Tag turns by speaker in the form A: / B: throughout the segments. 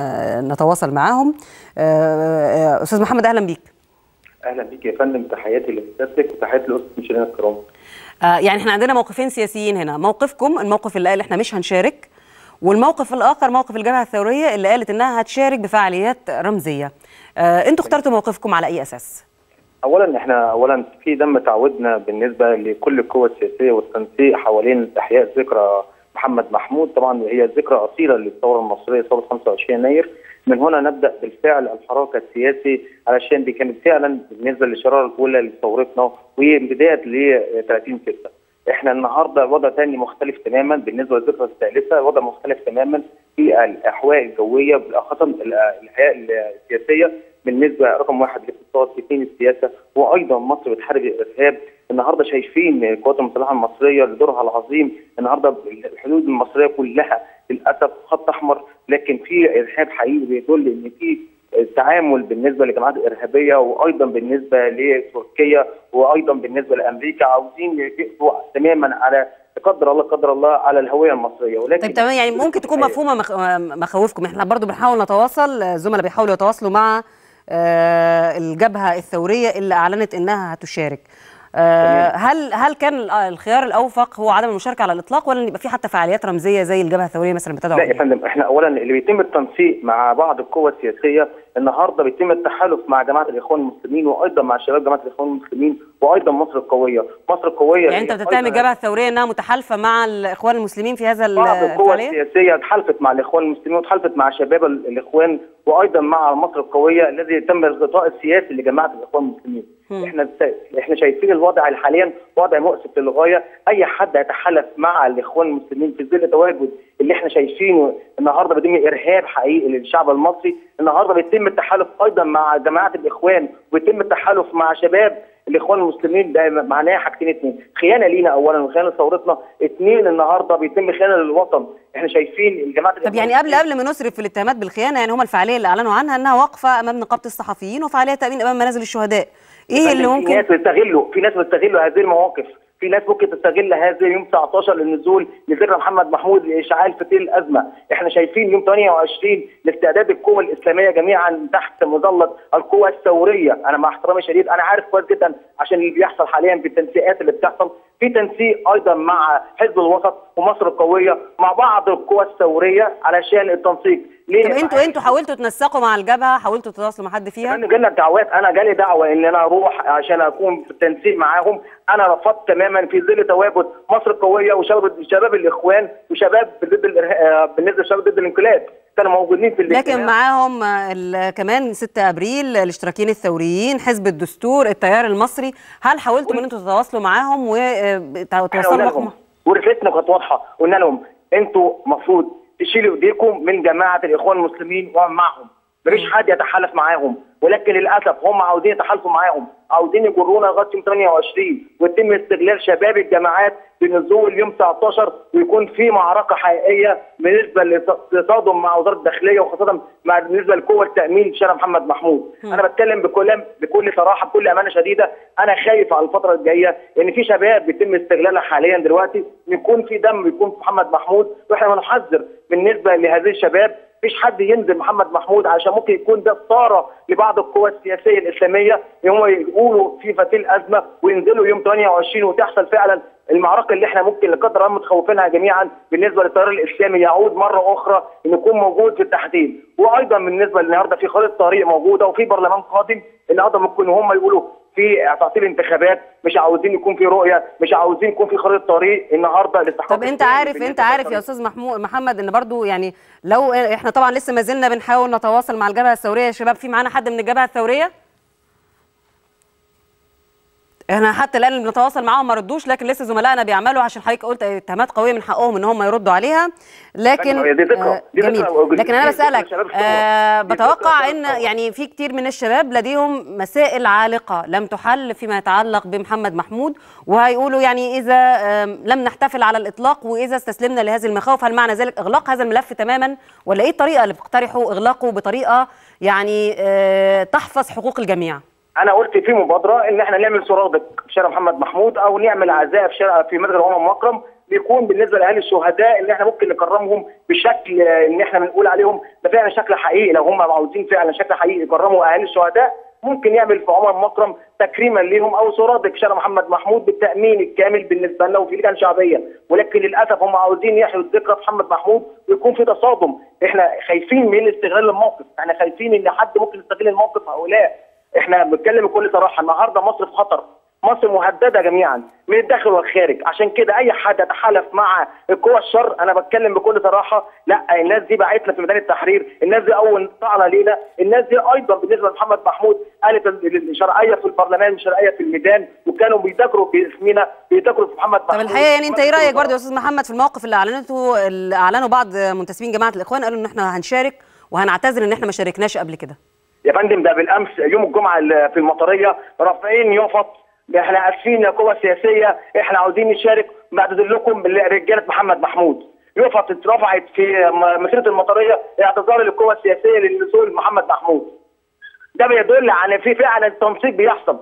A: نتواصل معاهم استاذ محمد اهلا بيك
B: اهلا بيك يا فندم تحياتي لسيادتك وتحياتي لاستاذ مشاهدينا الكرام
A: يعني احنا عندنا موقفين سياسيين هنا موقفكم الموقف اللي قال احنا مش هنشارك والموقف الاخر موقف الجبهه الثوريه اللي قالت انها هتشارك بفعاليات رمزيه انتوا اخترتوا موقفكم على اي اساس
B: اولا احنا اولا في دم تعودنا بالنسبه لكل القوى السياسيه والتنسيق حوالين احياء ذكرى محمد محمود طبعا هي ذكرى اصيله للثوره المصريه ثوره 25 يناير من هنا نبدا بالفعل الحراك السياسي علشان دي كانت فعلا بالنسبه للشراره الاولى لثورتنا وبدايه ل 30 6 احنا النهارده وضع ثاني مختلف تماما بالنسبه للذكرى الثالثه وضع مختلف تماما في الاحواء الجويه بالاخص الاحياء السياسيه بالنسبه رقم واحد الاقتصاد اثنين السياسه وايضا مصر بتحارب الارهاب النهارده شايفين القوات المسلحه المصريه لدورها العظيم النهارده الحدود المصريه كلها للاسف خط احمر لكن في ارهاب حقيقي بيدل ان في التعامل بالنسبه للجماعات الارهابيه وايضا بالنسبه لتركيا وايضا بالنسبه لامريكا عاوزين يقضوا تماما على قدر الله قدر الله على الهويه المصريه
A: ولكن طيب تمام يعني ممكن تكون مفهومه مخ... مخاوفكم احنا برضو بنحاول نتواصل الزملاء بيحاولوا يتواصلوا مع الجبهه الثوريه اللي اعلنت انها هتشارك هل هل كان الخيار الاوفق هو عدم المشاركه على الاطلاق ولا يبقى في حتى فعاليات رمزيه زي الجبهه الثوريه مثلا بتدعو
B: لا يا فندم احنا اولا اللي بيتم التنسيق مع بعض القوى السياسيه النهارده بيتم التحالف مع جماعه الاخوان المسلمين وايضا مع شباب جماعه الاخوان المسلمين وايضا مصر القويه، مصر القويه
A: يعني انت بتتهم الجبهه الثوريه انها متحالفه مع الاخوان المسلمين في هذا
B: بعض القوى السياسيه تحالفت مع الاخوان المسلمين وتحالفت مع شباب الاخوان وايضا مع مصر القويه الذي تم الغطاء السياسي لجماعه الاخوان المسلمين. م. احنا احنا شايفين الوضع حاليا وضع مؤسف للغايه، اي حد يتحالف مع الاخوان المسلمين في ظل تواجد اللي احنا شايفينه النهارده بيتم ارهاب حقيقي للشعب المصري، النهارده بيتم التحالف ايضا مع جماعه الاخوان ويتم التحالف مع شباب الاخوان المسلمين ده معناها حاجتين اثنين خيانه لينا اولا وخيانه لثورتنا اثنين النهارده بيتم خيانه للوطن احنا شايفين الجماعه
A: طب يعني قبل قبل ما نصرف في الاتهامات بالخيانه يعني هم الفعاليه اللي اعلنوا عنها انها واقفه امام نقابه الصحفيين وفعاليه تامين امام منازل الشهداء ايه اللي ممكن
B: في ناس بيستغلوا في ناس بيستغلوا هذه المواقف في ناس ممكن تستغل هذا يوم 19 للنزول لذكرى محمد محمود لاشعال فتيل الازمه، احنا شايفين يوم 28 لاستعداد القوى الاسلاميه جميعا تحت مظله القوى الثوريه، انا مع احترامي شديد انا عارف كويس جدا عشان اللي بيحصل حاليا بالتنسيقات اللي بتحصل، في تنسيق ايضا مع حزب الوسط ومصر القويه مع بعض القوى الثوريه علشان التنسيق
A: ليه؟ طب انتوا انتوا حاولتوا تنسقوا مع الجبهه حاولتوا تتواصلوا مع حد فيها؟
B: انا جالنا دعوات انا جالي دعوه ان انا اروح عشان اكون في التنسيق معاهم انا رفضت تماما في ظل تواجد مصر القويه وشباب شباب الاخوان وشباب ضد بالنسبه لشباب ضد الانقلاب كانوا موجودين في
A: لكن معاهم كمان 6 ابريل الاشتراكيين الثوريين حزب الدستور التيار المصري هل حاولتوا ان انتوا تتواصلوا معاهم وتوصلوا لكم
B: ورسالتنا كانت واضحه قلنا لهم انتوا المفروض تشيلوا ايديكم من جماعه الاخوان المسلمين ومعهم مفيش حد يتحالف معاهم ولكن للاسف هم عاوزين يتحالفوا معاهم عاوزين يجرونا لغايه يوم 28 ويتم استغلال شباب الجماعات بنزول يوم 19 ويكون في معركه حقيقيه بالنسبه لتصادم مع وزاره الداخليه وخاصه مع بالنسبه لقوه التامين في شارع محمد محمود م. انا بتكلم بكل بكل صراحه بكل امانه شديده انا خايف على الفتره الجايه ان في شباب بيتم استغلالها حاليا دلوقتي يكون في دم يكون في محمد محمود واحنا بنحذر بالنسبه لهذه الشباب مفيش حد ينزل محمد محمود عشان ممكن يكون ده ثاره لبعض القوى السياسيه الاسلاميه ان هم يقولوا في فتيل ازمه وينزلوا يوم 28 وتحصل فعلا المعركه اللي احنا ممكن لقدر الله متخوفينها جميعا بالنسبه للتيار الاسلامي يعود مره اخرى ان يكون موجود في التحديد وايضا بالنسبه النهارده في خريطه طريق موجوده وفي برلمان قادم النهارده ممكن هم يقولوا في تعطيل انتخابات مش عاوزين يكون في رؤيه مش عاوزين يكون في خريطه طريق النهارده
A: لاستحقاق طب انت عارف انت عارف يا استاذ محمود محمد ان برضو يعني لو احنا طبعا لسه ما زلنا بنحاول نتواصل مع الجبهه الثوريه يا شباب في معانا حد من الجبهه الثوريه احنا حتى الان بنتواصل معاهم ما ردوش لكن لسه زملائنا بيعملوا عشان حضرتك قلت اتهامات قويه من حقهم ان هم يردوا عليها لكن
B: دي ذكرى دي
A: جميل لكن انا بسالك آه بتوقع ان يعني في كتير من الشباب لديهم مسائل عالقه لم تحل فيما يتعلق بمحمد محمود وهيقولوا يعني اذا آه لم نحتفل على الاطلاق واذا استسلمنا لهذه المخاوف هل معنى ذلك اغلاق هذا الملف تماما ولا ايه الطريقه اللي بتقترحوا اغلاقه بطريقه يعني آه تحفظ حقوق الجميع؟
B: انا قلت في مبادره ان احنا نعمل سرادق في شارع محمد محمود او نعمل عزاء في شارع في مسجد عمر مكرم بيكون بالنسبه لاهالي الشهداء ان احنا ممكن نكرمهم بشكل آه، ان احنا بنقول عليهم ده فعلا شكل حقيقي لو هم عاوزين فعلا شكل حقيقي يكرموا اهالي الشهداء ممكن يعمل في عمر مكرم تكريما ليهم او سرادق شارع محمد محمود بالتامين الكامل بالنسبه لنا وفي لجان شعبيه ولكن للاسف هم عاوزين يحيوا الذكرى في محمد محمود ويكون في تصادم احنا خايفين من استغلال الموقف احنا خايفين ان حد ممكن يستغل الموقف هؤلاء احنا بنتكلم بكل صراحه النهارده مصر في خطر مصر مهدده جميعا من الداخل والخارج عشان كده اي حد يتحالف مع قوى الشر انا بتكلم بكل صراحه لا الناس دي بعتنا في ميدان التحرير الناس دي اول طعنه لينا الناس دي ايضا بالنسبه لمحمد محمود قالت ال- الشرعيه في البرلمان الشرعيه في الميدان وكانوا بيذاكروا باسمنا بيذاكروا في محمد
A: طب
B: محمود
A: الحقيقه يعني انت ايه رايك برضه يا استاذ محمد في الموقف اللي اعلنته اللي اعلنوا بعض منتسبين جماعه الاخوان قالوا ان احنا هنشارك وهنعتذر ان احنا ما شاركناش قبل كده
B: يا فندم ده بالامس يوم الجمعه ال- في المطريه رافعين يفط احنا اسفين يا قوى سياسيه احنا عاوزين نشارك بعتذر لكم رجاله محمد محمود يفط اترفعت في م- مسيره المطريه اعتذار للقوى السياسيه للنزول محمد محمود ده بيدل على في فعلا تنسيق بيحصل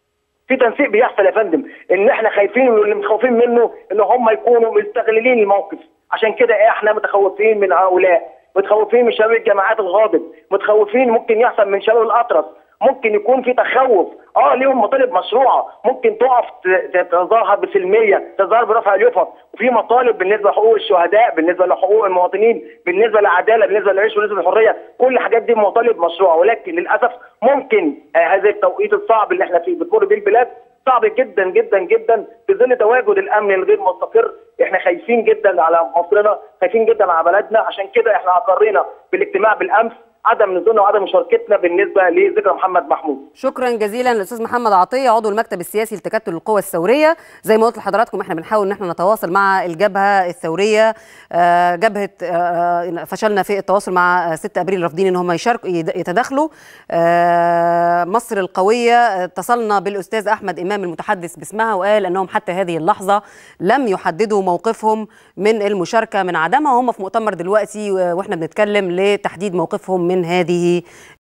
B: في تنسيق بيحصل يا فندم ان احنا خايفين واللي متخوفين منه ان هم يكونوا مستغلين الموقف عشان كده احنا متخوفين من هؤلاء متخوفين من شباب الجماعات الغاضب متخوفين ممكن يحصل من شباب الاطرس ممكن يكون في تخوف اه ليهم مطالب مشروعه ممكن تقف ت- تتظاهر بسلميه تظاهر برفع اليفط وفي مطالب بالنسبه لحقوق الشهداء بالنسبه لحقوق المواطنين بالنسبه للعداله بالنسبه للعيش بالنسبه للحريه كل الحاجات دي مطالب مشروعه ولكن للاسف ممكن آه هذا التوقيت الصعب اللي احنا فيه بتمر بيه البلاد صعب جدا جدا جدا في ظل تواجد الامن الغير مستقر احنا خايفين جدا على مصرنا خايفين جدا على بلدنا عشان كده احنا اقرينا بالاجتماع بالامس عدم نزولنا وعدم مشاركتنا بالنسبه لذكرى محمد محمود
A: شكرا جزيلا للاستاذ محمد عطيه عضو المكتب السياسي لتكتل القوى الثوريه زي ما قلت لحضراتكم احنا بنحاول ان احنا نتواصل مع الجبهه الثوريه آه، جبهه آه، فشلنا في التواصل مع 6 ابريل رافضين ان هم يشاركوا يد- يتداخلوا آه، مصر القويه اتصلنا بالاستاذ احمد امام المتحدث باسمها وقال انهم حتى هذه اللحظه لم يحددوا موقفهم من المشاركه من عدمها هم في مؤتمر دلوقتي واحنا بنتكلم لتحديد موقفهم من هذه